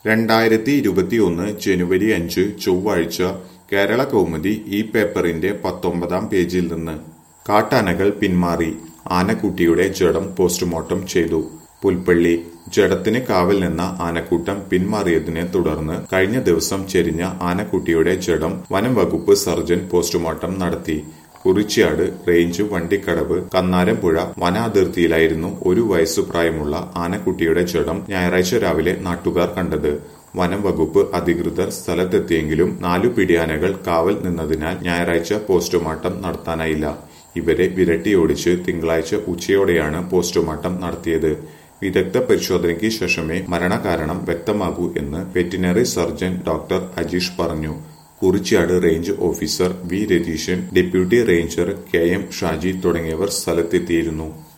രണ്ടായിരത്തി ഇരുപത്തിയൊന്ന് ജനുവരി അഞ്ച് ചൊവ്വാഴ്ച കേരള കൗമുദി ഈ പേപ്പറിന്റെ പത്തൊമ്പതാം പേജിൽ നിന്ന് കാട്ടാനകൾ പിന്മാറി ആനക്കുട്ടിയുടെ ജഡം പോസ്റ്റ്മോർട്ടം ചെയ്തു പുൽപ്പള്ളി ജഡത്തിന് കാവൽ നിന്ന ആനക്കൂട്ടം പിന്മാറിയതിനെ തുടർന്ന് കഴിഞ്ഞ ദിവസം ചെരിഞ്ഞ ആനക്കുട്ടിയുടെ ജഡം വനം വകുപ്പ് സർജൻ പോസ്റ്റ്മോർട്ടം നടത്തി കുറിച്യാട് റേഞ്ച് വണ്ടിക്കടവ് കന്നാരംപുഴ വനാതിർത്തിയിലായിരുന്നു ഒരു വയസ്സു പ്രായമുള്ള ആനക്കുട്ടിയുടെ ജഡം ഞായറാഴ്ച രാവിലെ നാട്ടുകാർ കണ്ടത് വനം വകുപ്പ് അധികൃതർ സ്ഥലത്തെത്തിയെങ്കിലും നാലു പിടിയാനകൾ കാവൽ നിന്നതിനാൽ ഞായറാഴ്ച പോസ്റ്റ്മോർട്ടം നടത്താനായില്ല ഇവരെ വിരട്ടിയോടിച്ച് തിങ്കളാഴ്ച ഉച്ചയോടെയാണ് പോസ്റ്റ്മോർട്ടം നടത്തിയത് വിദഗ്ധ പരിശോധനയ്ക്ക് ശേഷമേ മരണകാരണം വ്യക്തമാകൂ എന്ന് വെറ്റിനറി സർജൻ ഡോക്ടർ അജീഷ് പറഞ്ഞു Kurichyad range officer V Ratheeshan deputy ranger K M Shaji തുടങ്ങിയവർ സ്ഥലത്തെത്തിയിരുന്നു